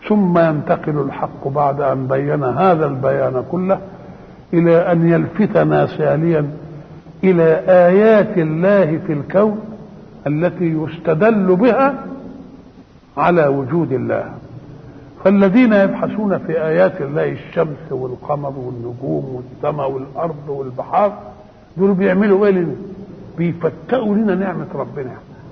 ثم ينتقل الحق بعد أن بين هذا البيان كله إلى أن يلفتنا ساليا إلى آيات الله في الكون التي يستدل بها على وجود الله فالذين يبحثون في آيات الله الشمس والقمر والنجوم والسماء والأرض والبحار دول بيعملوا إيه لنا؟ بيفتقوا لنا نعمة ربنا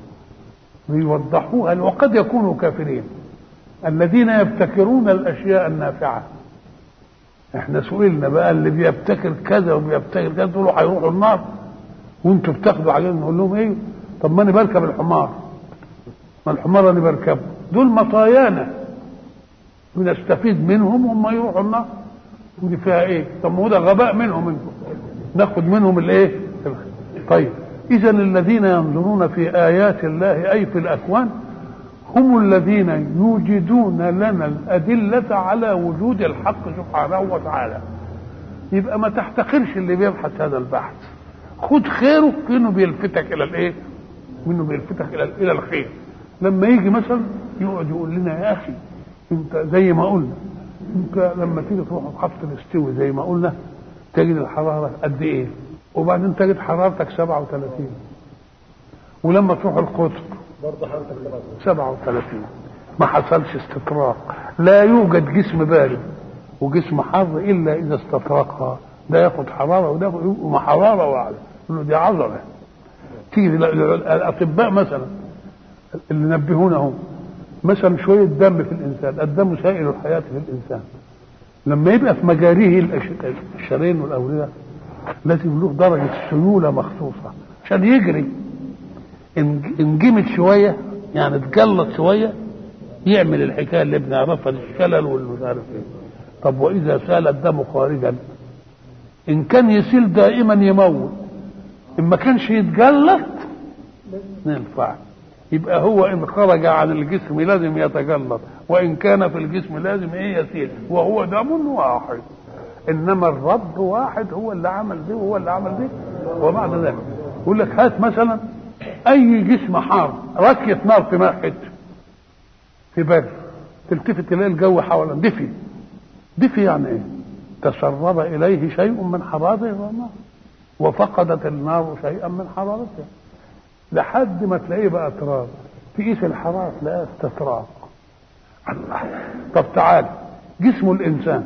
بيوضحوها وقد يكونوا كافرين الذين يبتكرون الأشياء النافعة احنا سئلنا بقى اللي بيبتكر كذا وبيبتكر كذا دول هيروحوا النار وانتوا بتاخدوا عليهم نقول لهم ايه طب ما انا بركب الحمار ما الحمار انا بركبه دول مطايانا بنستفيد منهم وهم يروحوا النار ودي فيها ايه طب ما هو ده غباء منهم انتم ناخد منهم الايه طيب اذا الذين ينظرون في ايات الله اي في الاكوان هم الذين يوجدون لنا الأدلة على وجود الحق سبحانه وتعالى يبقى ما تحتقرش اللي بيبحث هذا البحث خد خيره كأنه بيلفتك إلى الإيه؟ منه بيلفتك إلى إلى الخير لما يجي مثلا يقعد يقول لنا يا أخي أنت زي ما قلنا أنت لما تيجي تروح الخط الاستوي زي ما قلنا تجد الحرارة قد إيه؟ وبعدين تجد حرارتك 37 ولما تروح القطب برضه حضرتك 37 ما حصلش استطراق لا يوجد جسم بارد وجسم حر الا اذا استطرقها ده ياخد حراره وده ياخد حراره واحده يقول له دي عضله تيجي الاطباء مثلا اللي نبهونه مثلا شويه دم في الانسان الدم سائل الحياه في الانسان لما يبقى في مجاريه الشرايين والاورده لازم له درجه سيوله مخصوصه عشان يجري ان جمد شويه يعني اتجلط شويه يعمل الحكايه اللي بنعرفها الشلل والمش عارف ايه طب واذا سال الدم خارجا ان كان يسيل دائما يموت ان ما كانش يتجلط ما ينفع يبقى هو ان خرج عن الجسم لازم يتجلط وان كان في الجسم لازم ايه يسيل وهو دم واحد انما الرب واحد هو اللي عمل دي وهو اللي عمل دي وبعد ذلك يقول لك هات مثلا اي جسم حار ركية نار في ماء حته في بر تلتفت تلاقي الجو حوالي دفي دفي يعني ايه تسرب اليه شيء من حرارته النار وفقدت النار شيئا من حرارتها لحد ما تلاقيه بقى تراب تقيس الحراره تلاقيها استطراق الله طب تعال جسم الانسان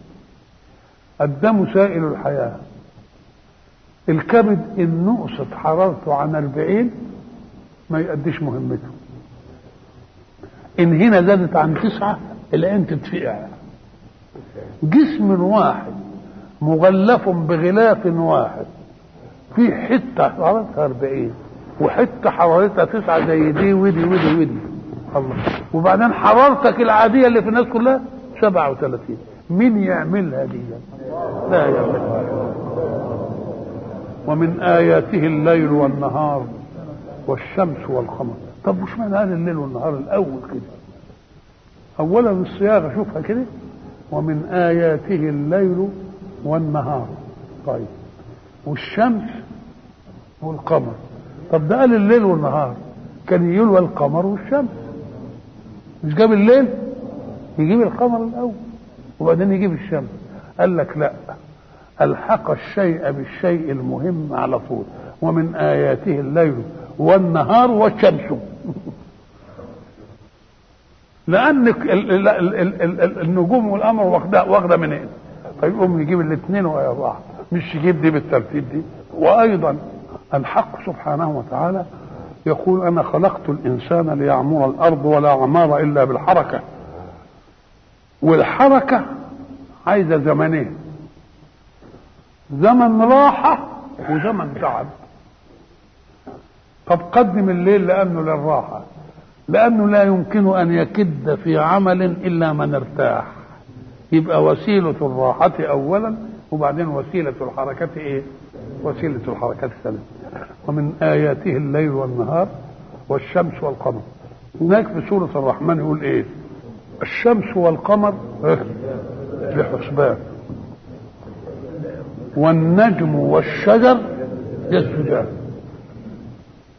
الدم سائل الحياه الكبد ان نقصت حرارته عن 40 ما يؤديش مهمته ان هنا زادت عن تسعة العين تتفقع جسم واحد مغلف بغلاف واحد في حتة حرارتها 40 وحتة حرارتها تسعة زي دي ودي ودي ودي الله وبعدين حرارتك العادية اللي في الناس كلها 37 مين يعملها دي لا يعملها ومن آياته الليل والنهار والشمس والقمر طب وش معنى قال الليل والنهار الأول كده أولا الصياغة شوفها كده ومن آياته الليل والنهار طيب والشمس والقمر طب ده قال الليل والنهار كان يقول والقمر والشمس مش جاب الليل يجيب القمر الأول وبعدين يجيب الشمس قال لك لا ألحق الشيء بالشيء المهم على طول ومن آياته الليل والنهار والشمس لأن النجوم والقمر واخدة واخدة من إيه؟ فيقوم يجيب الاثنين ويا بعض مش يجيب دي بالترتيب دي وأيضا الحق سبحانه وتعالى يقول أنا خلقت الإنسان ليعمر الأرض ولا عمار إلا بالحركة والحركة عايزة زمنين زمن راحة وزمن تعب طب قدم الليل لأنه للراحة لأنه لا يمكن أن يكد في عمل إلا من ارتاح يبقى وسيلة الراحة أولا وبعدين وسيلة الحركة إيه؟ وسيلة الحركة الثانية ومن آياته الليل والنهار والشمس والقمر هناك في سورة الرحمن يقول إيه؟ الشمس والقمر بحسبان والنجم والشجر يسجدان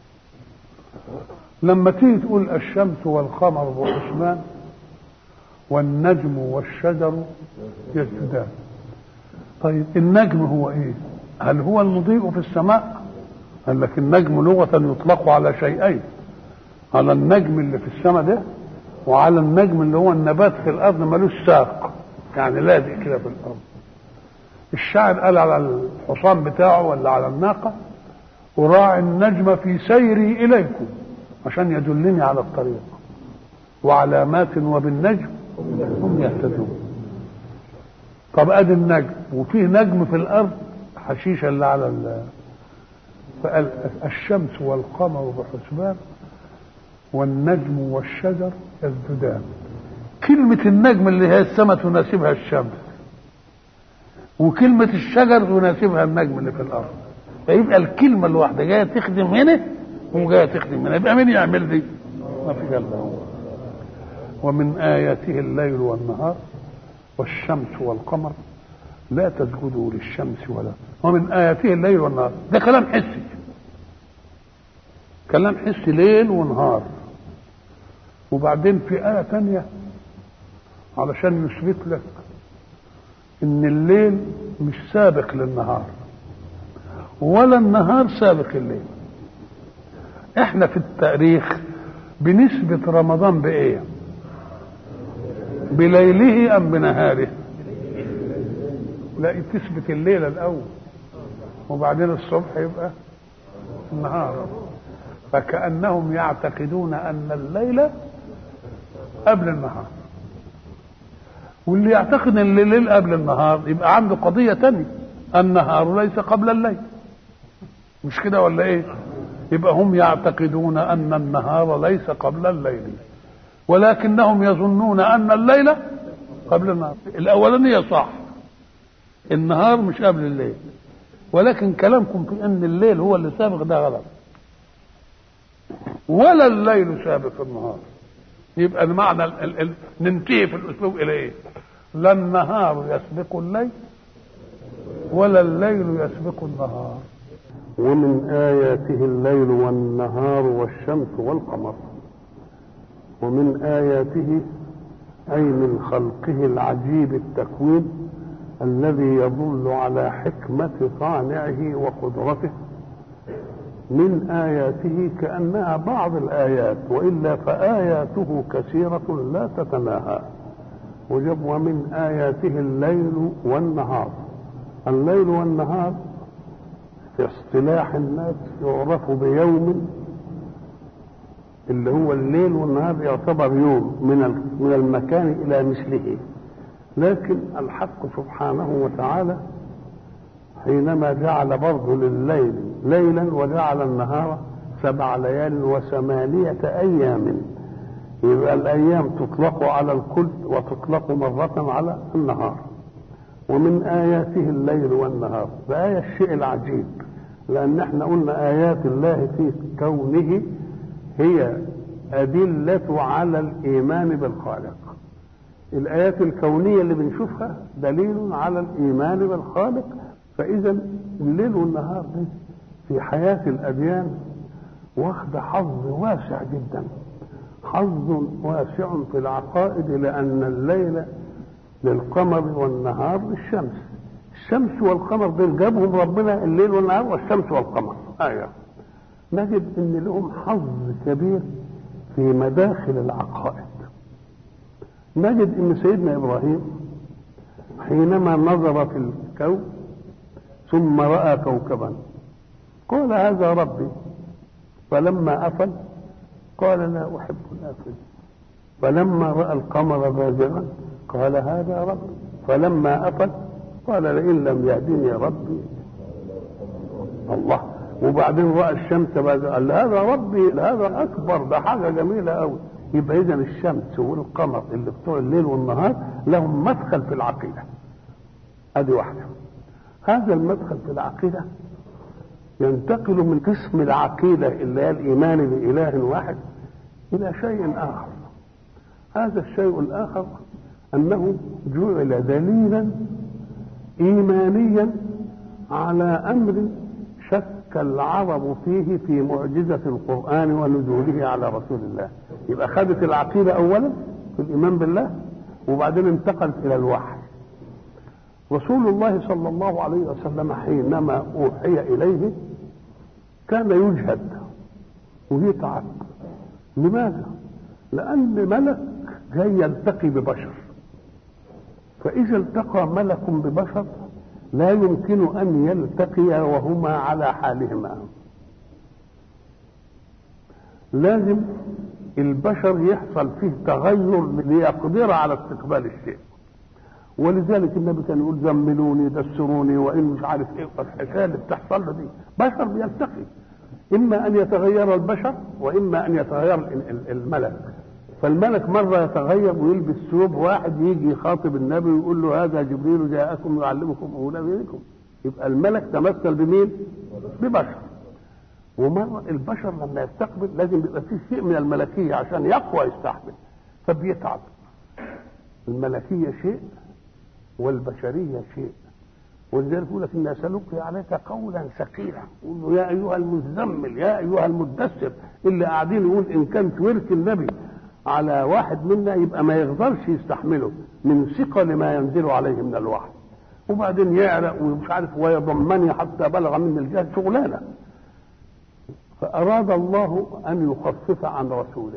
لما تيجي تقول الشمس والقمر بحسبان والنجم والشجر يسجدان طيب النجم هو ايه هل هو المضيء في السماء قال لك النجم لغة يطلق على شيئين على النجم اللي في السماء ده وعلى النجم اللي هو النبات في الارض ملوش ساق يعني لازق كده في الارض الشاعر قال على الحصان بتاعه ولا على الناقه وراعي النجم في سيري اليكم عشان يدلني على الطريق وعلامات وبالنجم هم يهتدون طب ادي النجم وفيه نجم في الارض حشيشه اللي على ال فقال الشمس والقمر بحسبان والنجم والشجر يسجدان كلمة النجم اللي هي السماء تناسبها الشمس وكلمة الشجر تناسبها النجم اللي في الأرض فيبقى الكلمة الواحدة جاية تخدم هنا وجاية تخدم هنا يبقى مين يعمل دي؟ ما في إلا هو ومن آياته الليل والنهار والشمس والقمر لا تسجدوا للشمس ولا ومن آياته الليل والنهار ده كلام حسي كلام حسي ليل ونهار وبعدين في آية تانية علشان يثبت لك إن الليل مش سابق للنهار ولا النهار سابق الليل احنا في التاريخ بنسبة رمضان بإيه؟ بليله أم بنهاره؟ لا تثبت الليلة الأول وبعدين الصبح يبقى النهار فكأنهم يعتقدون أن الليل قبل النهار واللي يعتقد ان الليل قبل النهار يبقى عنده قضية تانية النهار ليس قبل الليل مش كده ولا ايه يبقى هم يعتقدون ان النهار ليس قبل الليل ولكنهم يظنون ان الليل قبل النهار الاولانية صح النهار مش قبل الليل ولكن كلامكم في ان الليل هو اللي سابق ده غلط ولا الليل سابق النهار يبقى المعنى ال ال ال ننتهي في الاسلوب الى ايه لا النهار يسبق الليل ولا الليل يسبق النهار ومن آياته الليل والنهار والشمس والقمر ومن آياته أي من خلقه العجيب التكوين الذي يدل على حكمة صانعه وقدرته من آياته كأنها بعض الآيات وإلا فآياته كثيرة لا تتناهى وجب ومن آياته الليل والنهار الليل والنهار في اصطلاح الناس يعرف بيوم اللي هو الليل والنهار يعتبر يوم من من المكان إلى مثله لكن الحق سبحانه وتعالى حينما جعل برضه لليل ليلا وجعل النهار سبع ليال وثمانية أيام يبقى الأيام تطلق على الكل وتطلق مرة على النهار ومن آياته الليل والنهار بآية الشيء العجيب لأن احنا قلنا آيات الله في كونه هي أدلة على الإيمان بالخالق الآيات الكونية اللي بنشوفها دليل على الإيمان بالخالق فإذا الليل والنهار دي في حياة الأديان واخد حظ واسع جدا حظ واسع في العقائد لأن الليل للقمر والنهار للشمس الشمس والقمر دول جابهم ربنا الليل والنهار والشمس والقمر آية نجد ان لهم حظ كبير في مداخل العقائد نجد ان سيدنا ابراهيم حينما نظر في الكون ثم راى كوكبا قال هذا ربي فلما افل قال لا احب الافل فلما راى القمر بازغا قال هذا ربي فلما افل قال لئن لم يهدني ربي الله وبعدين راى الشمس قال هذا ربي هذا اكبر ده حاجه جميله قوي يبقى اذا الشمس والقمر اللي بتوع الليل والنهار لهم مدخل في العقيده ادي واحده هذا المدخل في العقيده ينتقل من قسم العقيده اللي هي الايمان باله واحد الى شيء اخر هذا الشيء الاخر انه جعل دليلا ايمانيا على امر شك العرب فيه في معجزة القرآن ونزوله على رسول الله يبقى خدت العقيدة أولا في الإيمان بالله وبعدين انتقلت الى الوحي رسول الله صلى الله عليه وسلم حينما اوحي اليه كان يجهد ويتعب لماذا لان ملك جاي يلتقي ببشر فاذا التقى ملك ببشر لا يمكن ان يلتقيا وهما على حالهما لازم البشر يحصل فيه تغير ليقدر على استقبال الشيء ولذلك النبي كان يقول زملوني دسروني وان مش عارف ايه الحكايه اللي بتحصل له دي بشر بيلتقي اما ان يتغير البشر واما ان يتغير الملك فالملك مره يتغير ويلبس ثوب واحد يجي يخاطب النبي ويقول له هذا جبريل جاءكم يعلمكم امور دينكم يبقى الملك تمثل بمين؟ ببشر ومرة البشر لما يستقبل لازم يبقى فيه شيء من الملكية عشان يقوى يستحمل فبيتعب الملكية شيء والبشرية شيء ولذلك يقول لك إن سنلقي عليك قولا ثقيلا يقول له يا أيها المزمل يا أيها المدثر اللي قاعدين يقول إن كان تورك النبي على واحد منا يبقى ما يقدرش يستحمله من ثقل ما ينزل عليه من الوحي وبعدين يعرق ومش عارف ويضمني حتى بلغ مني الجهل شغلانه فأراد الله أن يخفف عن رسوله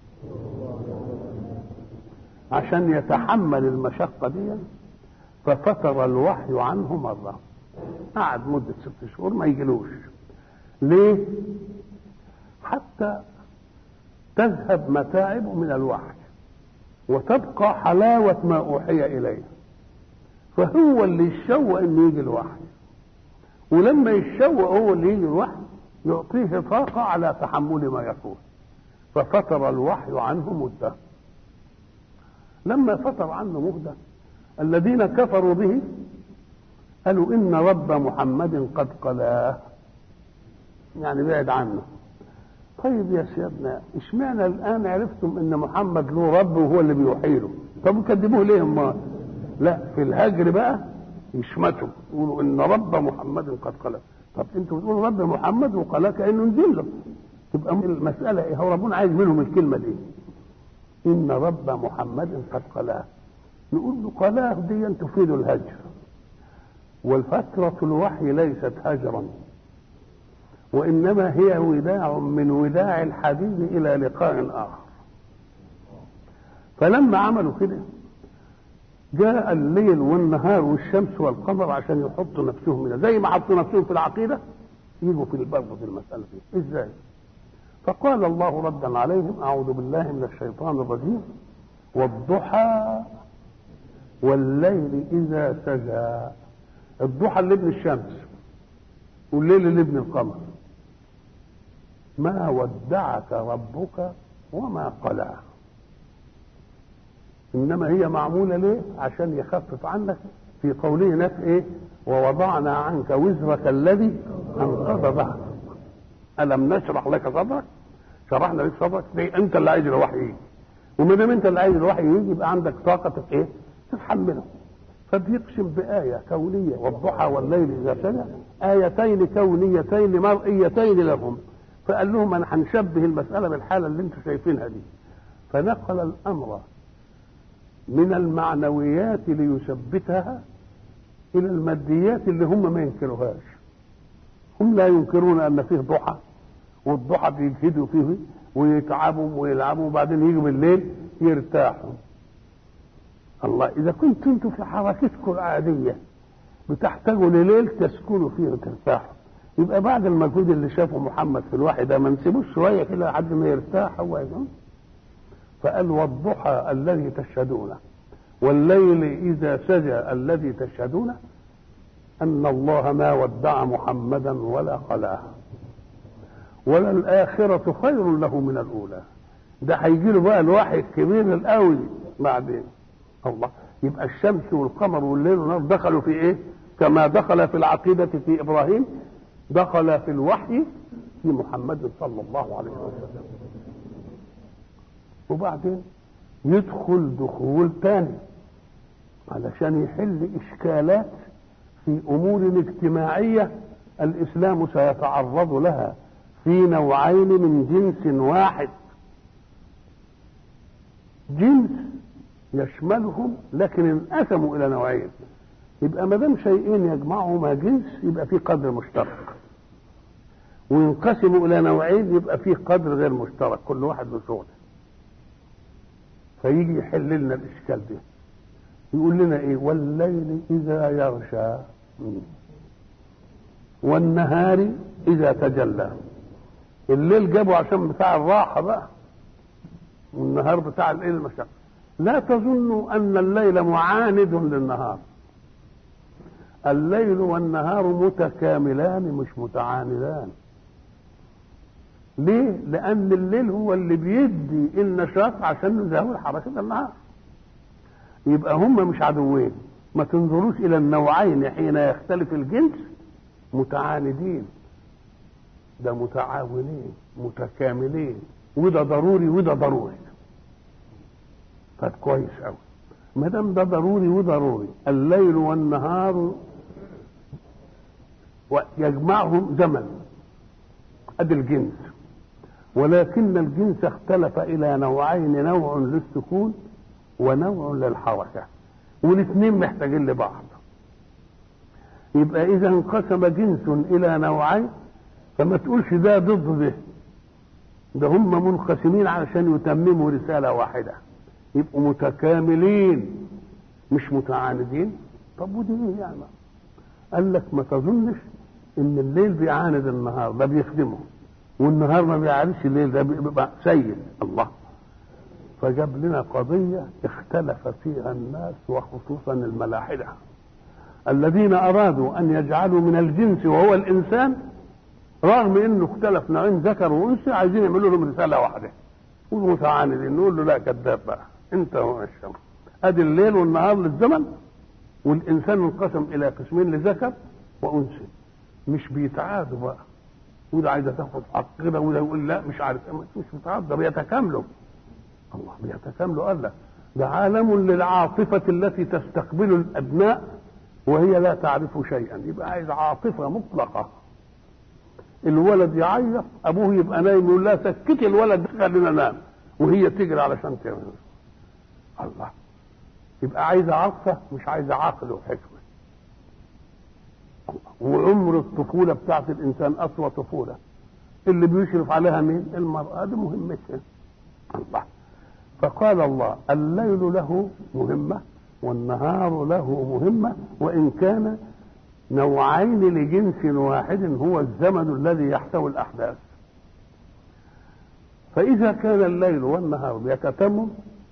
عشان يتحمل المشقة دي ففتر الوحي عنه مرة قعد مدة ست شهور ما يجلوش ليه؟ حتى تذهب متاعبه من الوحي وتبقى حلاوة ما أوحي إليه فهو اللي يشوق إنه يجي الوحي ولما يشوق هو اللي يجي الوحي يعطيه طاقة على تحمل ما يكون ففتر الوحي عنه مدة لما فتر عنه مدة الذين كفروا به قالوا إن رب محمد قد قلاه يعني بعد عنه طيب يا سيدنا اشمعنى الآن عرفتم إن محمد له رب وهو اللي بيوحي له طب كذبوه ليه ما لا في الهجر بقى يشمتوا يقولوا إن رب محمد قد قلاه طب انتوا بتقولوا رب محمد وقال كانه نزل له تبقى المساله ايه هو ربنا عايز منهم الكلمه دي ان رب محمد قد قلاه نقول له قلاه دي تفيد الهجر والفترة الوحي ليست هجرا وإنما هي وداع من وداع الحبيب إلى لقاء آخر فلما عملوا كده جاء الليل والنهار والشمس والقمر عشان يحطوا نفسهم هنا زي ما حطوا نفسهم في العقيدة يجوا في برضه في المسألة دي ازاي فقال الله ردا عليهم أعوذ بالله من الشيطان الرجيم والضحى والليل إذا سجى الضحى اللي ابن الشمس والليل اللي ابن القمر ما ودعك ربك وما قلاه انما هي معموله ليه عشان يخفف عنك في قوله هناك ايه ووضعنا عنك وزرك الذي انقض ظهرك الم نشرح لك صدرك شرحنا لك صدرك ليه انت اللي عايز الوحي يجي وما دام انت اللي عايز الوحي يجي يبقى عندك طاقه ايه تتحمله فبيقسم بآية كونية والضحى والليل إذا سجى آيتين كونيتين مرئيتين لهم فقال لهم أنا هنشبه المسألة بالحالة اللي أنتم شايفينها دي فنقل الأمر من المعنويات ليثبتها الى الماديات اللي هم ما ينكروهاش هم لا ينكرون ان فيه ضحى والضحى بيجهدوا فيه ويتعبوا ويلعبوا وبعدين يجوا بالليل يرتاحوا الله اذا كنتم انتم في حركتكم العاديه بتحتاجوا لليل تسكنوا فيه وترتاحوا يبقى بعد المجهود اللي شافه محمد في الوحي ده ما نسيبوش شويه كده لحد ما يرتاح هو يقول فقال والضحى الذي تشهدونه والليل إذا سجى الذي تشهدونه أن الله ما ودع محمدا ولا قلاه ولا الآخرة خير له من الأولى ده هيجي له بقى الوحي الكبير القوي بعدين الله يبقى الشمس والقمر والليل والنهار دخلوا في ايه؟ كما دخل في العقيدة في إبراهيم دخل في الوحي في محمد صلى الله عليه وسلم وبعدين يدخل دخول تاني علشان يحل اشكالات في امور اجتماعيه الاسلام سيتعرض لها في نوعين من جنس واحد جنس يشملهم لكن انقسموا الى نوعين يبقى ما دام شيئين يجمعهما جنس يبقى في قدر مشترك وينقسموا الى نوعين يبقى في قدر غير مشترك كل واحد له شغله فيجي يحل لنا الاشكال ده يقول لنا ايه والليل اذا يغشى والنهار اذا تجلى الليل جابه عشان بتاع الراحه بقى والنهار بتاع الايه المشقه لا تظنوا ان الليل معاند للنهار الليل والنهار متكاملان مش متعاندان ليه لان الليل هو اللي بيدي النشاط عشان نزاول حركه النهار يبقى هم مش عدوين ما تنظروش الى النوعين حين يختلف الجنس متعاندين ده متعاونين متكاملين وده ضروري وده ضروري طب كويس قوي ما دام ده ضروري وضروري الليل والنهار ويجمعهم زمن ادي الجنس ولكن الجنس اختلف الى نوعين نوع للسكون ونوع للحركه والاثنين محتاجين لبعض يبقى اذا انقسم جنس الى نوعين فما تقولش ده ضد ده ده هم منقسمين علشان يتمموا رساله واحده يبقوا متكاملين مش متعاندين طب ودي ايه يعني قال لك ما تظنش ان الليل بيعاند النهار ده بيخدمه والنهار ما بيعاندش الليل ده بيبقى سيد الله فجاب لنا قضية اختلف فيها الناس وخصوصا الملاحدة الذين أرادوا أن يجعلوا من الجنس وهو الإنسان رغم انه اختلف نوعين ذكر وانثى عايزين يعملوا لهم رساله واحده والمتعاندين نقول له لا كذاب بقى انت هو الشمس ادي الليل والنهار للزمن والانسان انقسم الى قسمين لذكر وانثى مش بيتعادوا بقى وده عايزه تاخد حق كده وده يقول لا مش عارف مش متعاد ده بيتكاملوا الله بيتكاملوا قال لا ده عالم للعاطفة التي تستقبل الأبناء وهي لا تعرف شيئا يبقى عايز عاطفة مطلقة الولد يعيط ابوه يبقى نايم يقول لها سكتي الولد خلينا ننام وهي تجري علشان تعمل الله يبقى عايزه عطفه مش عايزه عقل وحكمه وعمر الطفوله بتاعت الانسان اطول طفوله اللي بيشرف عليها مين المراه دي مهمتها الله فقال الله الليل له مهمه والنهار له مهمه وان كان نوعين لجنس واحد هو الزمن الذي يحتوي الاحداث فاذا كان الليل والنهار بيتتمم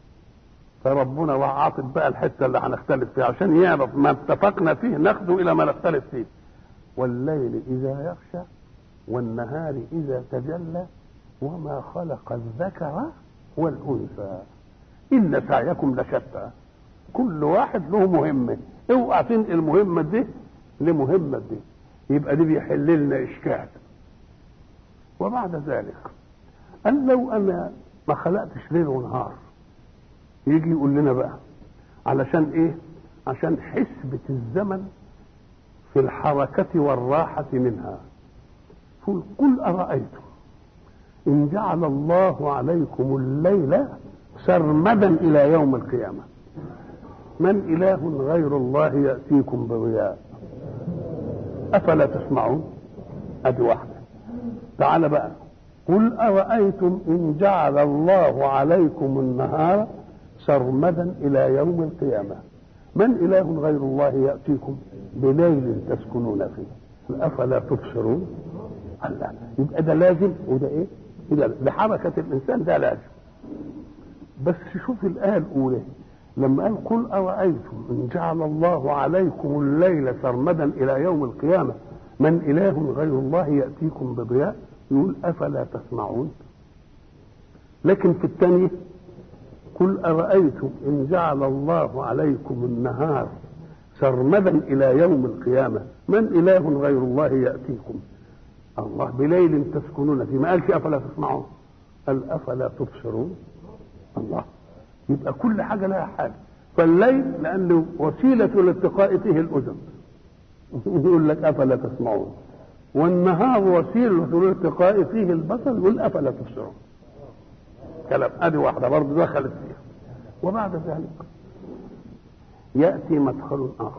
فربنا وعاطف بقى الحته اللي هنختلف فيها عشان يعرف ما اتفقنا فيه ناخده الى ما نختلف فيه والليل اذا يغشى والنهار اذا تجلى وما خلق الذكر والانثى ان سعيكم لشتى كل واحد له مهمه اوعى تنقل المهمه دي لمهمة دي يبقى دي بيحل لنا إشكال وبعد ذلك قال لو أنا ما خلقتش ليل ونهار يجي يقول لنا بقى علشان إيه؟ عشان حسبة الزمن في الحركة والراحة منها قل قل أرأيتم إن جعل الله عليكم الليل سرمدا إلى يوم القيامة من إله غير الله يأتيكم بضياء أفلا تسمعون أدي واحدة تعال بقى قل أرأيتم إن جعل الله عليكم النهار سرمدا إلى يوم القيامة من إله غير الله يأتيكم بليل تسكنون فيه أفلا تبصرون الله يبقى ده لازم وده إيه؟ ده لحركة الإنسان ده لازم بس شوف الآية الأولى لما قال قل أرأيتم إن جعل الله عليكم الليل سرمدا إلى يوم القيامة من إله غير الله يأتيكم بضياء يقول أفلا تسمعون لكن في الثانية قل أرأيتم إن جعل الله عليكم النهار سرمدا إلى يوم القيامة من إله غير الله يأتيكم الله بليل تسكنون فيه ما قالش أفلا تسمعون قال أفلا تبصرون الله يبقى كل حاجة لها حاجة فالليل لأنه وسيلة لالتقاء فيه الأذن يقول لك أفلا تسمعون والنهار وسيلة لالتقاء فيه البصر يقول أفلا تبصرون كلام أدي واحدة برضه دخلت فيها وبعد ذلك يأتي مدخل آخر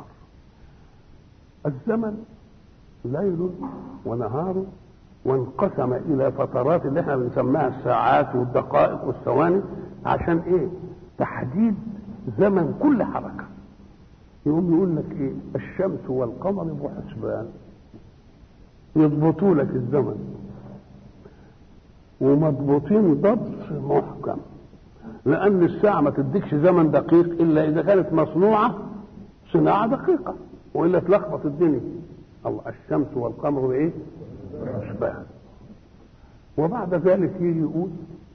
الزمن ليل ونهار وانقسم إلى فترات اللي احنا بنسميها الساعات والدقائق والثواني عشان ايه؟ تحديد زمن كل حركة يقوم يقول لك ايه؟ الشمس والقمر بحسبان يضبطوا لك الزمن ومضبوطين ضبط محكم لأن الساعة ما تديكش زمن دقيق إلا إذا كانت مصنوعة صناعة دقيقة وإلا تلخبط الدنيا الله الشمس والقمر بإيه؟ حسبان وبعد ذلك يجي يقول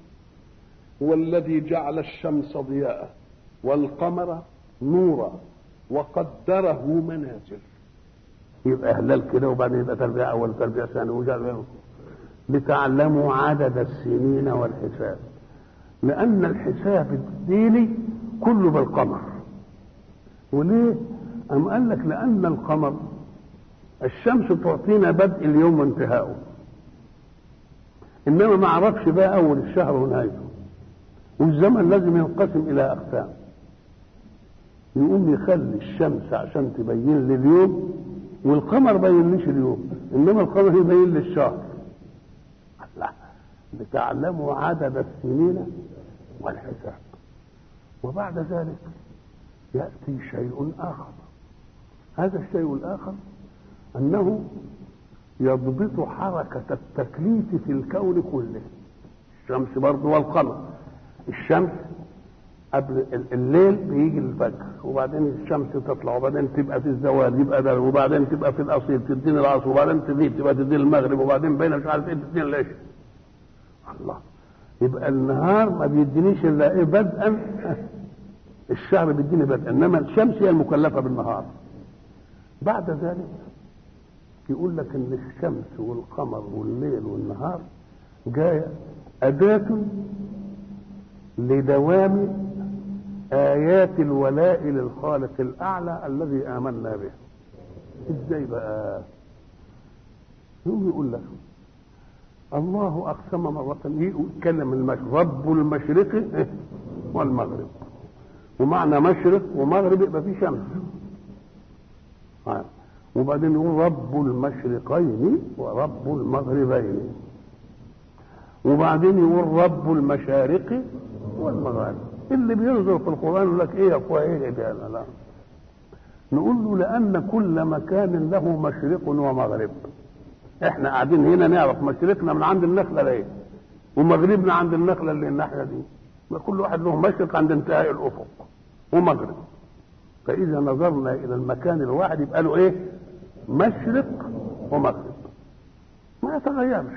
والذي جعل الشمس ضياء والقمر نورا وقدره منازل يبقى هلال كده وبعدين يبقى تربيع أول تربيع ثاني وجعل لتعلموا عدد السنين والحساب لأن الحساب الديني كله بالقمر وليه؟ أم قال لك لأن القمر الشمس تعطينا بدء اليوم وانتهاؤه إنما ما عرفش بقى أول الشهر ونهايته والزمن لازم ينقسم إلى أقسام يقوم يخلي الشمس عشان تبين لي اليوم والقمر بينليش اليوم إنما القمر يبين لي الشهر لا لتعلموا عدد السنين والحساب وبعد ذلك يأتي شيء آخر هذا الشيء الآخر أنه يضبط حركة التكليف في الكون كله الشمس برضه والقمر الشمس قبل الليل بيجي الفجر وبعدين الشمس تطلع وبعدين تبقى في الزوال يبقى ده وبعدين تبقى في الاصيل تديني العصر وبعدين تغيب تبقى تديني المغرب وبعدين بين مش عارف ايه تديني العشاء الله يبقى النهار ما بيدينيش الا ايه بدءا الشهر بيديني بدءا انما الشمس هي المكلفه بالنهار بعد ذلك يقول لك ان الشمس والقمر والليل والنهار جايه اداه لدوام آيات الولاء للخالق الأعلى الذي آمنا به إزاي بقى يقوم يقول لك الله أقسم مرة يتكلم المشرق رب المشرق والمغرب ومعنى مشرق ومغرب يبقى في شمس وبعدين يقول رب المشرقين ورب المغربين وبعدين يقول رب المشارق والمغارب اللي بينظر في القرآن يقول لك ايه يا اخويا ايه ده لا, لا نقول له لأن كل مكان له مشرق ومغرب احنا قاعدين هنا نعرف مشرقنا من عند النخلة ليه ومغربنا عند النخلة اللي الناحية دي كل واحد له مشرق عند انتهاء الأفق ومغرب فإذا نظرنا إلى المكان الواحد يبقى له إيه؟ مشرق ومغرب ما يتغيرش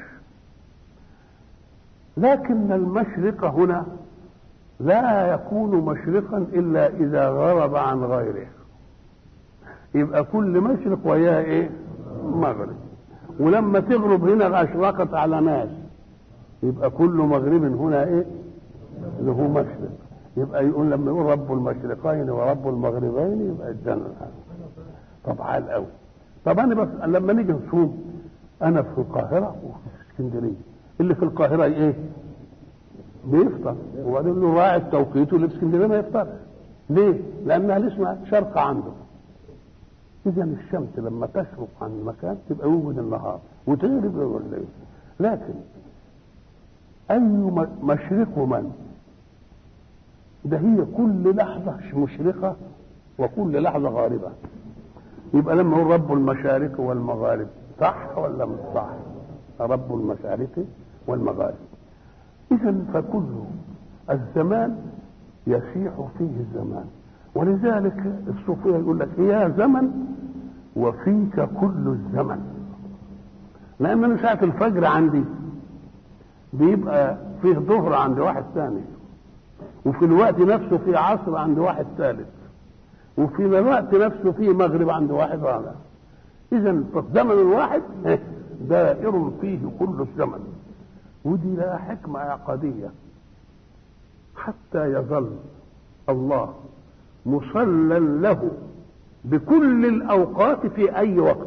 لكن المشرق هنا لا يكون مشرقا الا اذا غرب عن غيره يبقى كل مشرق وياه ايه مغرب ولما تغرب هنا اشرقت على ناس يبقى كل مغرب هنا ايه له مشرق يبقى يقول لما يقول رب المشرقين ورب المغربين يبقى الجنة طب عال قوي طب انا بس لما نيجي نصوم انا في القاهره وفي اسكندريه اللي في القاهره ايه بيفطر وبعدين له راعي التوقيت واللي في اسكندريه ما يفطرش ليه؟ لانها لسه شرق عنده اذا الشمس لما تشرق عن مكان تبقى يوجد النهار وتغرب الليل لكن اي مشرق من ده هي كل لحظه مشرقه وكل لحظه غاربه يبقى لما يقول رب المشارق والمغارب صح ولا مش صح رب المشارق والمغارب اذا فكل الزمان يسيح فيه الزمان ولذلك الصوفيه يقول لك يا زمن وفيك كل الزمن لان انا ساعه الفجر عندي بيبقى فيه ظهر عند واحد ثاني وفي الوقت نفسه في عصر عند واحد ثالث وفي الوقت نفسه في مغرب عند واحد رابع اذا فالزمن الواحد دائر فيه كل الزمن ودي لها حكمة عقدية حتى يظل الله مصلى له بكل الأوقات في أي وقت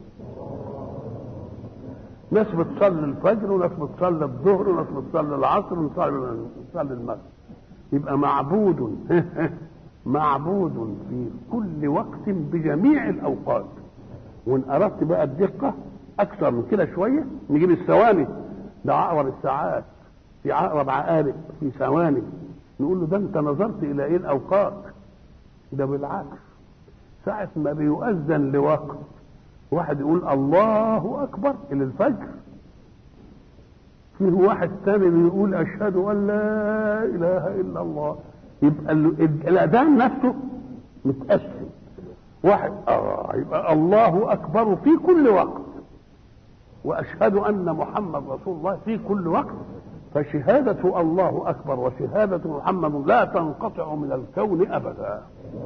ناس بتصلي الفجر وناس بتصلي الظهر وناس بتصلي العصر ونصلي المغرب يبقى معبود معبود في كل وقت بجميع الاوقات وان اردت بقى الدقه اكثر من كده شويه نجيب الثواني ده عقرب الساعات في عقرب عقارب في ثواني نقول له ده انت نظرت الى ايه الاوقات ده بالعكس ساعة ما بيؤذن لوقت واحد يقول الله أكبر إلى الفجر فيه واحد تاني بيقول أشهد أن لا إله إلا الله يبقى الأذان نفسه متقسم واحد آه يبقى الله أكبر في كل وقت وأشهد أن محمد رسول الله في كل وقت فشهادة الله أكبر وشهادة محمد لا تنقطع من الكون أبدا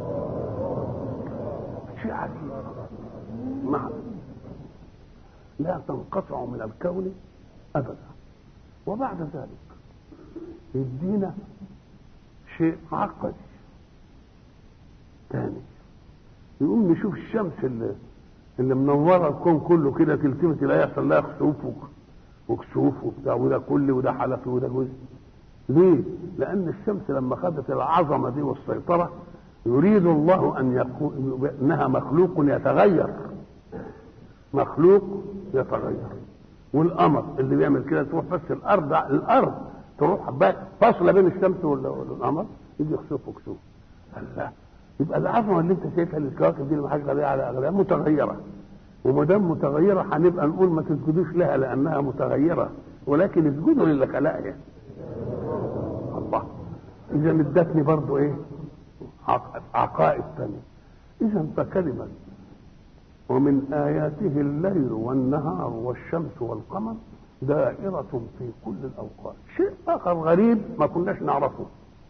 شيء عجيب نعم لا تنقطع من الكون أبدا وبعد ذلك يدينا شيء عقدي تاني يقوم نشوف الشمس اللي اللي منوره الكون كله كده تلتفت لا يحصل لها خسوف وكسوف وبتاع وده كل وده حلفي وده جزء ليه؟ لأن الشمس لما خدت العظمة دي والسيطرة يريد الله أن يكون إنها مخلوق يتغير مخلوق يتغير والقمر اللي بيعمل كده تروح بس الأرض الأرض تروح فاصلة بين الشمس والقمر يجي يخسف وكسوف الله يبقى العظمة اللي أنت شايفها للكواكب دي اللي ما حدش عليها على أغلبها متغيرة وما دام متغيره هنبقى نقول ما تسجدوش لها لانها متغيره ولكن اسجدوا للي خلقها الله اذا ادتني برضو ايه عقائد ثانيه اذا فكلمه ومن اياته الليل والنهار والشمس والقمر دائرة في كل الأوقات شيء آخر غريب ما كناش نعرفه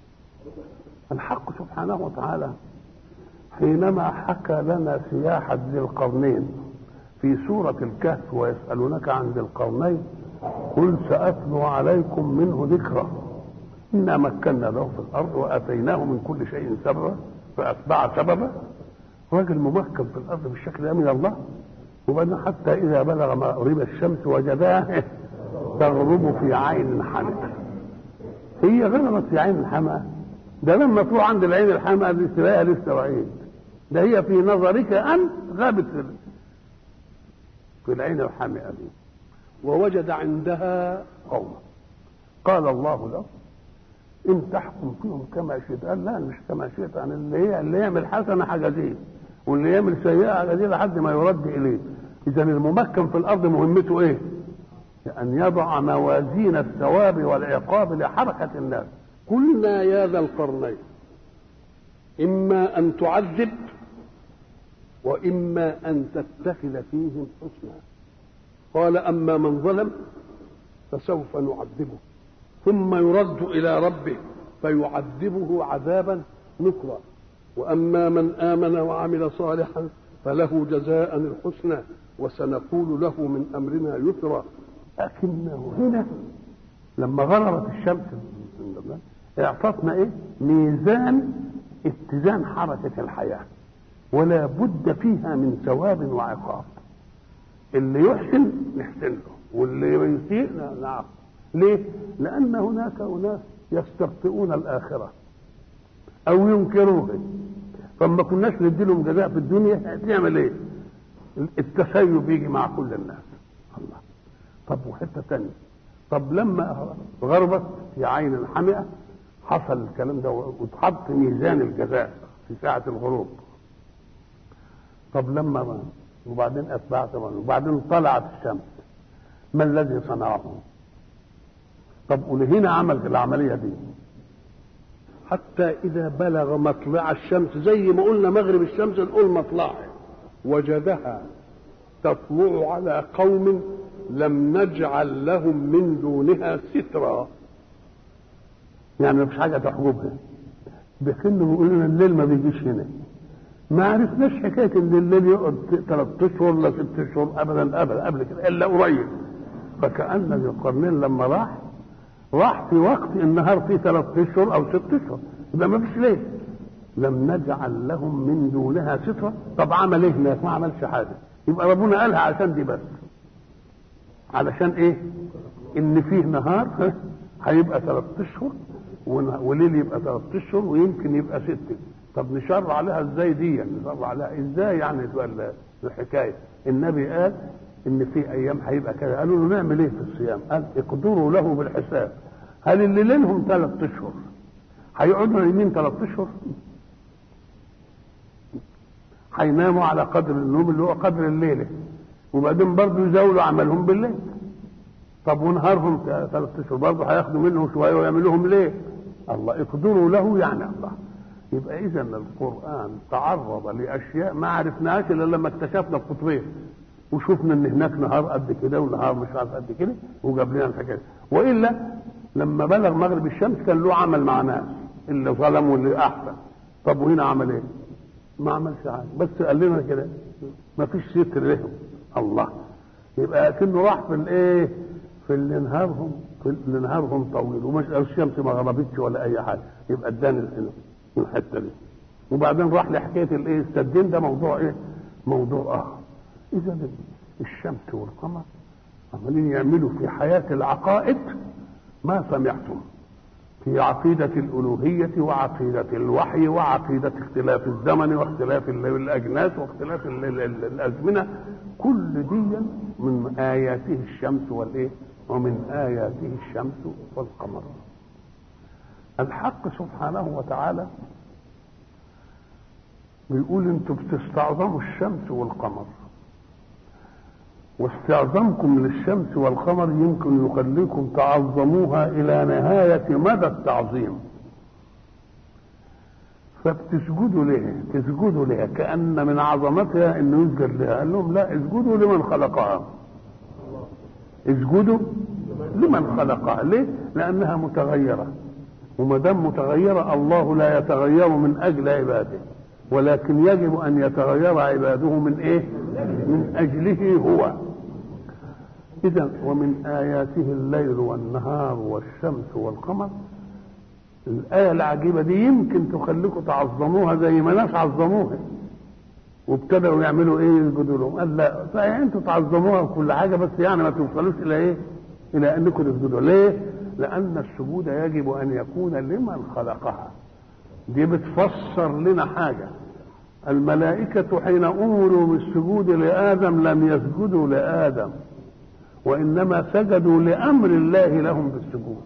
الحق سبحانه وتعالى حينما حكى لنا سياحة ذي القرنين في سورة الكهف ويسألونك عن ذي القرنين قل سأتلو عليكم منه ذكرا إنا مكنا له في الأرض وآتيناه من كل شيء سببا فأتبع سببا راجل ممكن في الأرض بالشكل ده من الله وبعدين حتى إذا بلغ مغرب الشمس وجداه تغرب في عين حمئة هي غربت في عين الحمأة ده لما تروح عند العين الحمأة دي تلاقيها لسه وعيد ده هي في نظرك أنت غابت في في العين الحامئة دي ووجد عندها قوما قال الله له ان تحكم فيهم كما شئت قال لا مش كما شئت يعني اللي هي اللي يعمل حسنه حاجه دي واللي يعمل سيئه حاجه دي لحد ما يرد اليه اذا الممكن في الارض مهمته ايه؟ ان يضع موازين الثواب والعقاب لحركه الناس قلنا يا ذا القرنين اما ان تعذب واما ان تتخذ فيهم حسنا قال اما من ظلم فسوف نعذبه ثم يرد الى ربه فيعذبه عذابا نكرا واما من امن وعمل صالحا فله جزاء الحسنى وسنقول له من امرنا يسرا لكنه هنا لما غربت الشمس اعطتنا ايه ميزان اتزان حركه الحياه ولا بد فيها من ثواب وعقاب اللي يحسن نحسن له واللي يسيء نعم ليه لان هناك اناس يستبطئون الاخره او ينكروها فما كناش نديلهم جزاء في الدنيا تعمل ايه التسيب يجي مع كل الناس الله طب وحته ثانيه طب لما غربت في عين الحمئه حصل الكلام ده واتحط ميزان الجزاء في ساعه الغروب طب لما وبعدين اتبعت وبعدين طلعت الشمس ما الذي صنعه طب ولهنا عمل العمليه دي حتى اذا بلغ مطلع الشمس زي ما قلنا مغرب الشمس نقول مطلعها وجدها تطلع على قوم لم نجعل لهم من دونها سترا يعني مفيش حاجه تحجبها بكنه بيقول لنا الليل ما بيجيش هنا ما عرفناش حكايه ان الليل يقعد ثلاث اشهر ولا ست اشهر ابدا ابدا قبل كده الا قريب فكان ذي القرنين لما راح راح في وقت النهار فيه ثلاث اشهر او ست اشهر يبقى ما فيش ليل لم نجعل لهم من دونها سترة طب عمل ايه هناك ما عملش حاجه يبقى ربنا قالها عشان دي بس علشان ايه ان فيه نهار هيبقى ثلاث اشهر وليل يبقى ثلاث اشهر ويمكن يبقى ست طب نشرع عليها ازاي دي نشرع عليها ازاي يعني تبقى الحكايه النبي قال ان في ايام هيبقى كذا قالوا له نعمل ايه في الصيام قال اقدروا له بالحساب هل اللي ليلهم ثلاث اشهر هيقعدوا نايمين ثلاث اشهر هيناموا على قدر النوم اللي هو قدر الليله وبعدين برضه يزاولوا عملهم بالليل طب ونهارهم ثلاث اشهر برضه هياخدوا منهم شويه ويعملوهم ليه؟ الله اقدروا له يعني الله يبقى اذا القران تعرض لاشياء ما عرفناهاش الا لما اكتشفنا القطبين وشفنا ان هناك نهار قد كده ونهار مش عارف قد كده وجاب لنا الحكايه والا لما بلغ مغرب الشمس كان له عمل مع ناس اللي ظلم واللي احسن طب وهنا عمل ايه؟ ما عملش حاجه بس قال لنا كده ما فيش ستر لهم الله يبقى كأنه راح في الايه؟ في اللي نهارهم في اللي نهارهم طويل ومش الشمس ما غربتش ولا اي حاجه يبقى اداني الحته دي وبعدين راح لحكايه الايه؟ السدين ده موضوع ايه؟ موضوع اخر اذا الشمس والقمر عمالين يعملوا في حياه العقائد ما سمعتم في عقيدة الألوهية وعقيدة الوحي وعقيدة اختلاف الزمن واختلاف الأجناس واختلاف الأزمنة كل دي من آياته الشمس والإيه؟ ومن آياته الشمس والقمر. الحق سبحانه وتعالى بيقول انتم بتستعظموا الشمس والقمر واستعظامكم للشمس والقمر يمكن يخليكم تعظموها الى نهايه مدى التعظيم فبتسجدوا ليه تسجدوا ليه كان من عظمتها انه يسجد لها قال لهم لا اسجدوا لمن خلقها اسجدوا لمن خلقها ليه لانها متغيره وما دام متغيره الله لا يتغير من اجل عباده ولكن يجب ان يتغير عباده من ايه من اجله هو اذا ومن اياته الليل والنهار والشمس والقمر الايه العجيبه دي يمكن تخليكم تعظموها زي ما ناس عظموها وابتدأوا يعملوا ايه يسجدوا لهم قال لا صحيح انتوا تعظموها وكل حاجه بس يعني ما توصلوش الى ايه الى انكم تسجدوا ليه لان السجود يجب ان يكون لمن خلقها دي بتفسر لنا حاجه الملائكة حين أمروا بالسجود لآدم لم يسجدوا لآدم وإنما سجدوا لأمر الله لهم بالسجود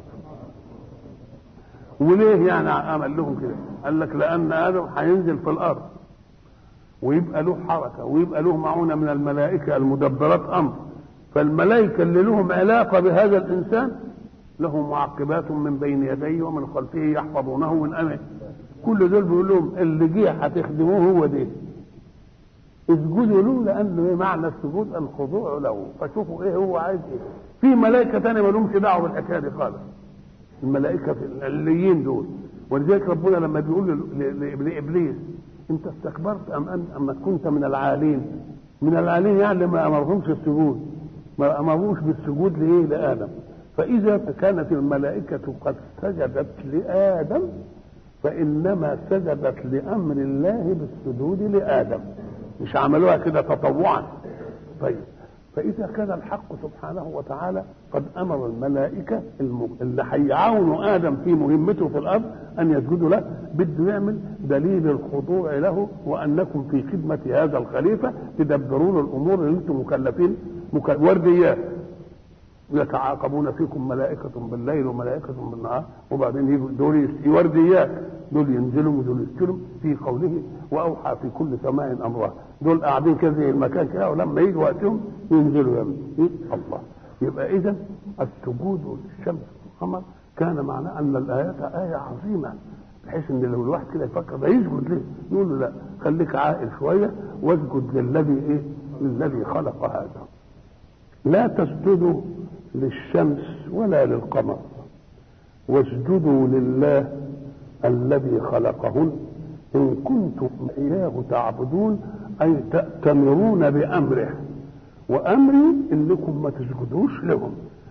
وليه يعني عمل لهم كده قال لك لأن آدم هينزل في الأرض ويبقى له حركة ويبقى له معونة من الملائكة المدبرات أمر فالملائكة اللي لهم علاقة بهذا الإنسان له معقبات من بين يديه ومن خلفه يحفظونه من أمره كل دول بيقول لهم اللي جه هتخدموه هو ده اسجدوا له لانه ايه معنى السجود الخضوع له فشوفوا ايه هو عايز ايه في ملائكه ثانيه ما لهمش دعوه بالحكايه دي خالص الملائكه في العليين دول ولذلك ربنا لما بيقول لابليس انت استكبرت ام ان اما كنت من العالين من العالين يعني ما امرهمش السجود ما امروش بالسجود لايه لادم فاذا كانت الملائكه قد سجدت لادم فإنما سجدت لأمر الله بالسجود لآدم مش عملوها كده تطوعا طيب فإذا كان الحق سبحانه وتعالى قد أمر الملائكة اللي هيعاونوا آدم في مهمته في الأرض أن يسجدوا له بده يعمل دليل الخضوع له وأنكم في خدمة هذا الخليفة تدبرون الأمور اللي أنتم مكلفين مك... ورديات يتعاقبون فيكم ملائكة بالليل وملائكة بالنهار وبعدين يجوا دول ورديات دول ينزلوا ودول يسكنوا في قوله وأوحى في كل سماء أمرها دول قاعدين كده زي المكان كده ولما يجي وقتهم ينزلوا يمين الله يبقى إذا السجود للشمس والقمر كان معناه أن الآيات آية عظيمة بحيث ان لو الواحد كده يفكر ده يسجد ليه؟ يقول له لا خليك عاقل شويه واسجد للذي ايه؟ للذي خلق هذا. لا تسجدوا للشمس ولا للقمر واسجدوا لله الذي خلقهن ان كنتم اياه تعبدون اي تأتمرون بامره وامري انكم ما تسجدوش لهم